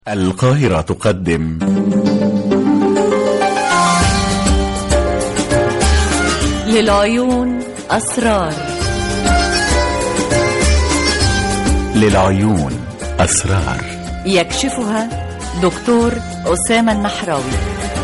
القاهرة تقدم للعيون أسرار للعيون أسرار يكشفها دكتور أسامة النحراوي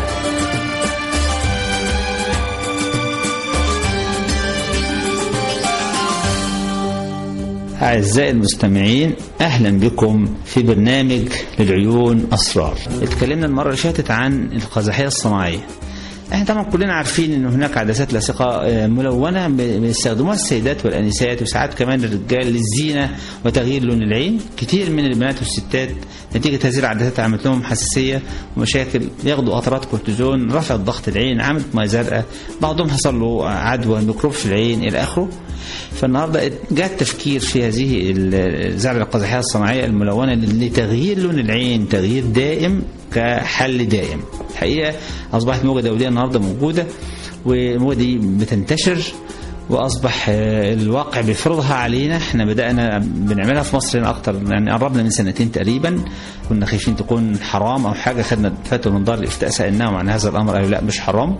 أعزائي المستمعين أهلا بكم في برنامج للعيون أسرار اتكلمنا المرة اللي فاتت عن القزحية الصناعية احنا طبعا كلنا عارفين ان هناك عدسات لاصقه آه، ملونه ب- بيستخدموها السيدات والانسات وساعات كمان الرجال للزينه وتغيير لون العين كتير من البنات والستات نتيجه هذه العدسات عملت لهم حساسيه ومشاكل ياخدوا قطرات كورتيزون رفعت ضغط العين عملت ميه زرقاء بعضهم حصل له عدوى ميكروب في العين الى اخره فالنهارده جاء التفكير في هذه ال- زرع القزحيه الصناعيه الملونه لتغيير لون العين تغيير دائم كحل دائم الحقيقه اصبحت موجه دوليه النهارده موجوده والموجه دي بتنتشر واصبح آه، الواقع بيفرضها علينا احنا بدانا بنعملها في مصر هنا اكتر يعني قربنا من سنتين تقريبا كنا خايفين تكون حرام او حاجه خدنا فتوى من دار الافتاء سالناهم عن هذا الامر قالوا لا مش حرام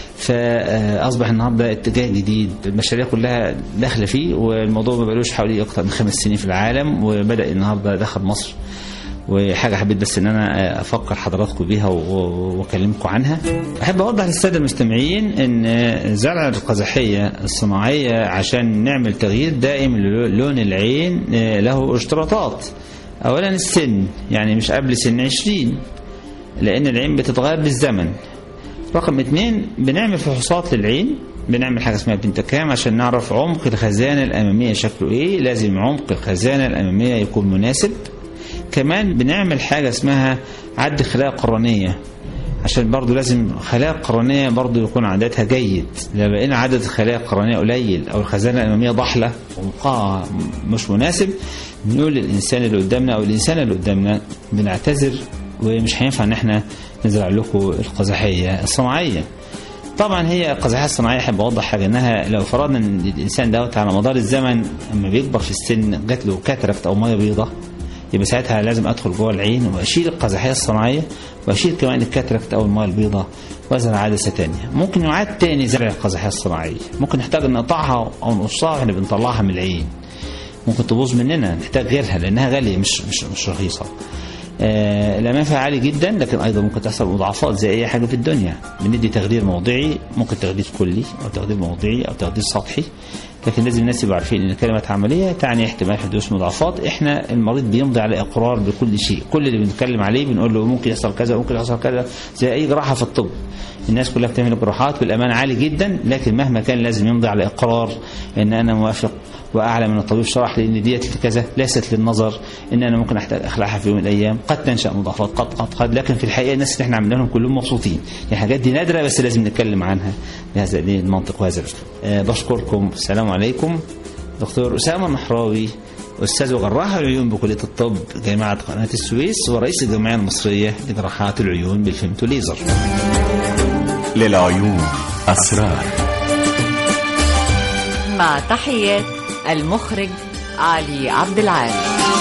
فاصبح النهارده اتجاه جديد المشاريع كلها داخله فيه والموضوع ما بقالوش حوالي اكتر من خمس سنين في العالم وبدا النهارده دخل مصر وحاجه حبيت بس ان انا افكر حضراتكم بيها و- و- واكلمكم عنها. احب اوضح للساده المستمعين ان زرع القزحيه الصناعيه عشان نعمل تغيير دائم للون العين له اشتراطات. اولا السن يعني مش قبل سن 20 لان العين بتتغير بالزمن. رقم اثنين بنعمل فحوصات للعين بنعمل حاجه اسمها بنتكام عشان نعرف عمق الخزانه الاماميه شكله ايه لازم عمق الخزانه الاماميه يكون مناسب كمان بنعمل حاجه اسمها عد خلايا قرنيه عشان برضو لازم خلايا قرنيه برضو يكون عددها جيد لو لقينا عدد الخلايا القرنيه قليل او الخزانه الاماميه ضحله ومقاها مش مناسب بنقول للانسان اللي قدامنا او الانسانه اللي قدامنا بنعتذر ومش هينفع ان احنا نزرع لكم القزحيه الصناعيه طبعا هي القزحيه الصناعيه احب اوضح حاجه انها لو فرضنا ان الانسان دوت على مدار الزمن اما بيكبر في السن جات له كاتراكت او ميه بيضاء يبقى ساعتها لازم ادخل جوه العين واشيل القزحيه الصناعيه واشيل كمان الكاتراكت او الميه البيضاء وازرع عدسه ثانيه ممكن يعاد تاني زرع القزحيه الصناعيه ممكن نحتاج نقطعها او نقصها واحنا بنطلعها من العين ممكن تبوظ مننا نحتاج غيرها لانها غاليه مش مش مش رخيصه آه، الامان فيها عالي جدا لكن ايضا ممكن تحصل مضاعفات زي اي حاجه في الدنيا بندي تخدير موضعي ممكن تخدير كلي او تخدير موضعي او تخدير سطحي لكن لازم الناس يبقوا عارفين ان كلمه عمليه تعني احتمال حدوث مضاعفات احنا المريض بيمضي على اقرار بكل شيء كل اللي بنتكلم عليه بنقول له ممكن يحصل كذا ممكن يحصل كذا زي اي جراحه في الطب الناس كلها بتعمل جراحات بالامان عالي جدا لكن مهما كان لازم يمضي على اقرار ان انا موافق واعلى من الطبيب شرح لي ان ديت كذا ليست للنظر ان انا ممكن احتاج اخلعها في يوم من الايام قد تنشا مضاعفات قد قد قد لكن في الحقيقه الناس اللي احنا عملنا لهم كلهم مبسوطين الحاجات دي نادره بس لازم نتكلم عنها بهذا الإيه المنطق وهذا الاسلوب أه بشكركم السلام عليكم دكتور اسامه النحراوي استاذ وجراح العيون بكليه الطب جامعه قناه السويس ورئيس الجمعيه المصريه لجراحات العيون بالفيمتو ليزر للعيون أسرار مع تحيات المخرج علي عبد العال